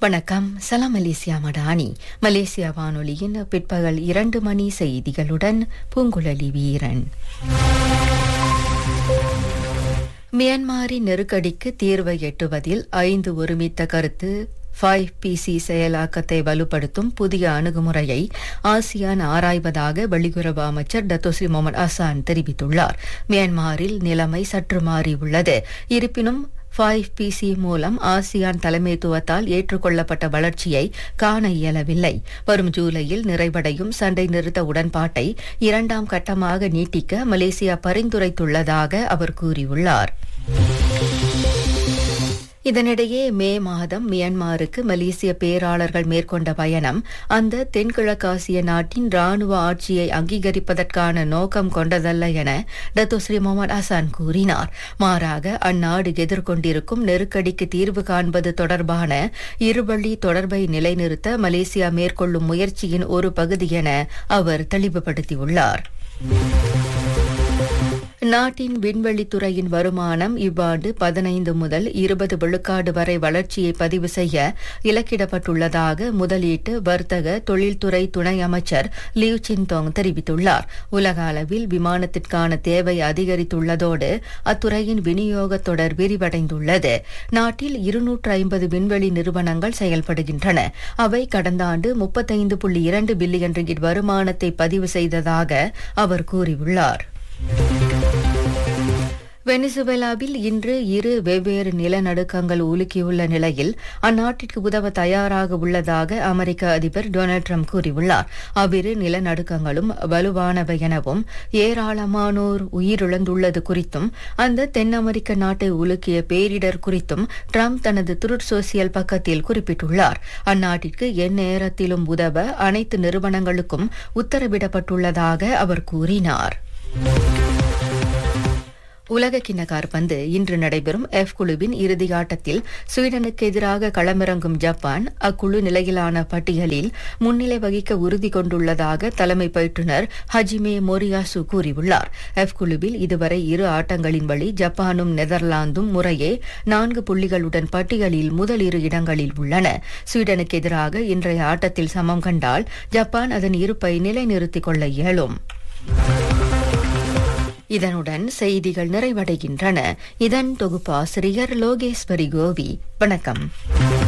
வணக்கம் சலாம் Malaysia Madani Malaysia வானொலியின் பிற்பகல் இரண்டு மணி செய்திகளுடன் பூங்குழலி வீரன் மியான்மரின் நெருக்கடிக்கு தீர்வை எட்டுவதில் ஐந்து ஒருமித்த கருத்து ஃபைவ் பிசி செயலாக்கத்தை வலுப்படுத்தும் புதிய அணுகுமுறையை ஆசியான் ஆராய்வதாக வெளியுறவு அமைச்சர் டத்தோஸ்ரீ முகமது அசான் தெரிவித்துள்ளார் மியான்மரில் நிலைமை சற்று மாறியுள்ளது இருப்பினும் ஃபைவ் பிசி மூலம் ஆசியான் தலைமைத்துவத்தால் ஏற்றுக்கொள்ளப்பட்ட வளர்ச்சியை காண இயலவில்லை வரும் ஜூலையில் நிறைவடையும் சண்டை நிறுத்த உடன்பாட்டை இரண்டாம் கட்டமாக நீட்டிக்க மலேசியா பரிந்துரைத்துள்ளதாக அவர் கூறியுள்ளார் இதனிடையே மே மாதம் மியான்மருக்கு மலேசிய பேராளர்கள் மேற்கொண்ட பயணம் அந்த தென்கிழக்காசிய நாட்டின் ராணுவ ஆட்சியை அங்கீகரிப்பதற்கான நோக்கம் கொண்டதல்ல என டத்தோஸ்ரீ முகமது அசான் கூறினார் மாறாக அந்நாடு எதிர்கொண்டிருக்கும் நெருக்கடிக்கு தீர்வு காண்பது தொடர்பான இருவழி தொடர்பை நிலைநிறுத்த மலேசியா மேற்கொள்ளும் முயற்சியின் ஒரு பகுதி என அவர் தெளிவுபடுத்தியுள்ளார் நாட்டின் விண்வெளித்துறையின் வருமானம் இவ்வாண்டு பதினைந்து முதல் இருபது விழுக்காடு வரை வளர்ச்சியை பதிவு செய்ய இலக்கிடப்பட்டுள்ளதாக முதலீட்டு வர்த்தக தொழில்துறை துணை அமைச்சர் லியூ சின்தோங் தெரிவித்துள்ளார் உலக அளவில் விமானத்திற்கான தேவை அதிகரித்துள்ளதோடு அத்துறையின் விநியோக தொடர் விரிவடைந்துள்ளது நாட்டில் இருநூற்று ஐம்பது விண்வெளி நிறுவனங்கள் செயல்படுகின்றன அவை கடந்த ஆண்டு முப்பத்தைந்து புள்ளி இரண்டு பில்லியன் ரிங்கிட் வருமானத்தை பதிவு செய்ததாக அவர் கூறியுள்ளார் வெனிசுவேலாவில் இன்று இரு வெவ்வேறு நிலநடுக்கங்கள் உலுக்கியுள்ள நிலையில் அந்நாட்டிற்கு உதவ தயாராக உள்ளதாக அமெரிக்க அதிபர் டொனால்டு ட்ரம்ப் கூறியுள்ளார் அவ்விரு நிலநடுக்கங்களும் வலுவானவை எனவும் ஏராளமானோர் உயிரிழந்துள்ளது குறித்தும் அந்த தென் அமெரிக்க நாட்டை உலுக்கிய பேரிடர் குறித்தும் ட்ரம்ப் தனது துருட் சோசியல் பக்கத்தில் குறிப்பிட்டுள்ளார் அந்நாட்டிற்கு எந்நேரத்திலும் உதவ அனைத்து நிறுவனங்களுக்கும் உத்தரவிடப்பட்டுள்ளதாக அவர் கூறினார் உலக கிண்ண காற்பந்து இன்று நடைபெறும் எஃப் குழுவின் இறுதி ஆட்டத்தில் ஸ்வீடனுக்கு எதிராக களமிறங்கும் ஜப்பான் அக்குழு நிலையிலான பட்டியலில் முன்னிலை வகிக்க உறுதி கொண்டுள்ளதாக தலைமை பயிற்றுநர் ஹஜிமே மோரியாசு கூறியுள்ளார் எஃப் குழுவில் இதுவரை இரு ஆட்டங்களின் வழி ஜப்பானும் நெதர்லாந்தும் முறையே நான்கு புள்ளிகளுடன் பட்டியலில் முதல் இரு இடங்களில் உள்ளன ஸ்வீடனுக்கு எதிராக இன்றைய ஆட்டத்தில் சமம் கண்டால் ஜப்பான் அதன் இருப்பை நிலைநிறுத்திக் கொள்ள இயலும் இதனுடன் செய்திகள் நிறைவடைகின்றன இதன் தொகுப்பாசிரியர் லோகேஸ்வரி கோவி வணக்கம்